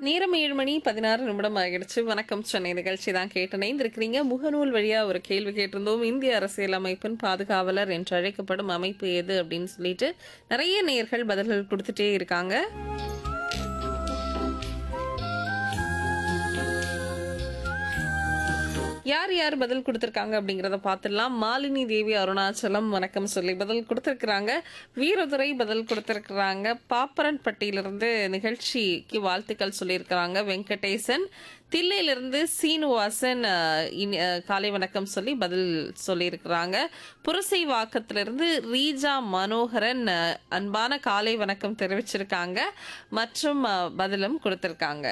நேரம் ஏழு மணி பதினாறு நிமிடம் ஆகிடுச்சு வணக்கம் சென்னை நிகழ்ச்சி தான் கேட்டு இணைந்திருக்கிறீங்க முகநூல் வழியா ஒரு கேள்வி கேட்டிருந்தோம் இந்திய அரசியல் அமைப்பின் பாதுகாவலர் என்று அழைக்கப்படும் அமைப்பு எது அப்படின்னு சொல்லிட்டு நிறைய நேயர்கள் பதில்கள் கொடுத்துட்டே இருக்காங்க யார் யார் பதில் கொடுத்திருக்காங்க அப்படிங்கறத பார்த்துடலாம் மாலினி தேவி அருணாச்சலம் வணக்கம் சொல்லி பதில் கொடுத்திருக்கிறாங்க வீரதுரை பதில் கொடுத்திருக்கிறாங்க பாப்பரன்பட்டியிலிருந்து நிகழ்ச்சிக்கு வாழ்த்துக்கள் சொல்லியிருக்கிறாங்க வெங்கடேசன் தில்லையிலிருந்து சீனிவாசன் அஹ், இனி- அஹ், காலை வணக்கம் சொல்லி பதில் சொல்லியிருக்கிறாங்க புரசை வாக்கத்திலிருந்து ரீஜா மனோகரன் அஹ், அன்பான காலை வணக்கம் தெரிவிச்சிருக்காங்க மற்றும் அஹ், பதிலும் கொடுத்திருக்காங்க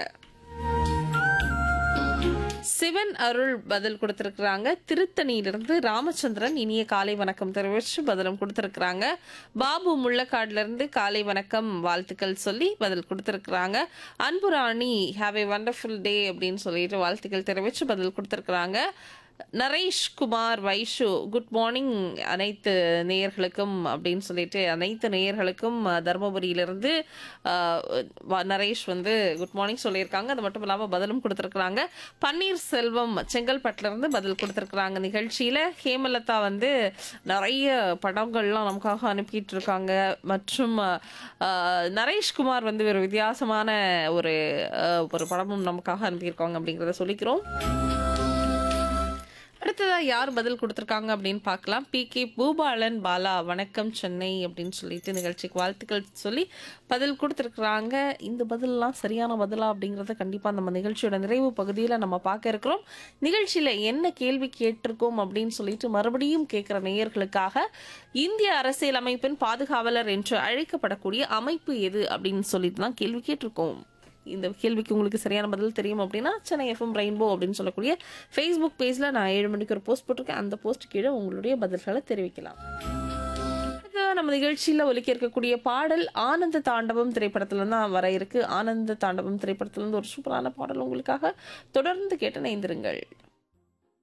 சிவன் அருள் பதில் கொடுத்திருக்கிறாங்க திருத்தணியிலிருந்து ராமச்சந்திரன் இனிய காலை வணக்கம் தெரிவிச்சு பதிலும் கொடுத்திருக்கிறாங்க பாபு முள்ளக்காடுல இருந்து காலை வணக்கம் வாழ்த்துக்கள் சொல்லி பதில் கொடுத்திருக்கிறாங்க Anburani have a wonderful day அப்படின்னு சொல்லிட்டு வாழ்த்துக்கள் தெரிவிச்சு பதில் கொடுத்திருக்கிறாங்க நரேஷ் குமார் வைஷு குட் மார்னிங் அனைத்து நேயர்களுக்கும் அப்படின்னு சொல்லிட்டு அனைத்து நேயர்களுக்கும் அஹ், தருமபுரியிலிருந்து அஹ், வ- நரேஷ் வந்து குட் மார்னிங் சொல்லியிருக்காங்க அது மட்டும் இல்லாமல் பதிலும் கொடுத்துருக்குறாங்க பன்னீர் செல்வம் செங்கல்பட்டுல இருந்து பதில் கொடுத்துருக்குறாங்க நிகழ்ச்சியில் ஹேமலதா வந்து நிறைய படங்கள்லாம் நமக்காக அனுப்பிட்டு இருக்காங்க மற்றும் அஹ், நரேஷ்குமார் வந்து ஒரு வித்தியாசமான ஒரு அஹ், ஒரு படமும் நமக்காக அனுப்பியிருக்காங்க அப்படிங்கிறத சொல்லிக்கிறோம் அடுத்ததா யார் பதில் கொடுத்துருக்காங்க அப்படின்னு பார்க்கலாம் பி கே பூபாலன் பாலா வணக்கம் சென்னை அப்படின்னு சொல்லிட்டு நிகழ்ச்சிக்கு வாழ்த்துக்கள் சொல்லி பதில் கொடுத்துருக்குறாங்க இந்த பதிலெலாம் சரியான பதிலா அப்படிங்கிறத கண்டிப்பாக நம்ம நிகழ்ச்சியோட நிறைவு பகுதியில் நம்ம பார்க்க இருக்கிறோம் நிகழ்ச்சியில் என்ன கேள்வி கேட்டிருக்கோம் அப்படின்னு சொல்லிட்டு மறுபடியும் கேட்குற நேயர்களுக்காக இந்திய அரசியல் அமைப்பின் பாதுகாவலர் என்று அழைக்கப்படக்கூடிய அமைப்பு எது அப்படின்னு சொல்லிட்டு தான் கேள்வி கேட்டிருக்கோம் இந்த கேள்விக்கு உங்களுக்கு சரியான பதில் தெரியும் அப்படின்னா சென்னை எஃப்எம் ரெயின்போ அப்படின்னு சொல்லக்கூடிய ஃபேஸ்புக் பேஜில் நான் ஏழு மணிக்கு ஒரு போஸ்ட் போட்டிருக்கேன் அந்த போஸ்ட் கீழே உங்களுடைய பதில்களை தெரிவிக்கலாம் அடுத்ததா நம்ம நிகழ்ச்சியில் ஒலிக்க இருக்கக்கூடிய பாடல் ஆனந்த தாண்டவம் திரைப்படத்துல தான் வர இருக்கு ஆனந்த தாண்டவம் திரைப்படத்துல இருந்து ஒரு சூப்பரான பாடல் உங்களுக்காக தொடர்ந்து கேட்டு இணைந்திருங்கள்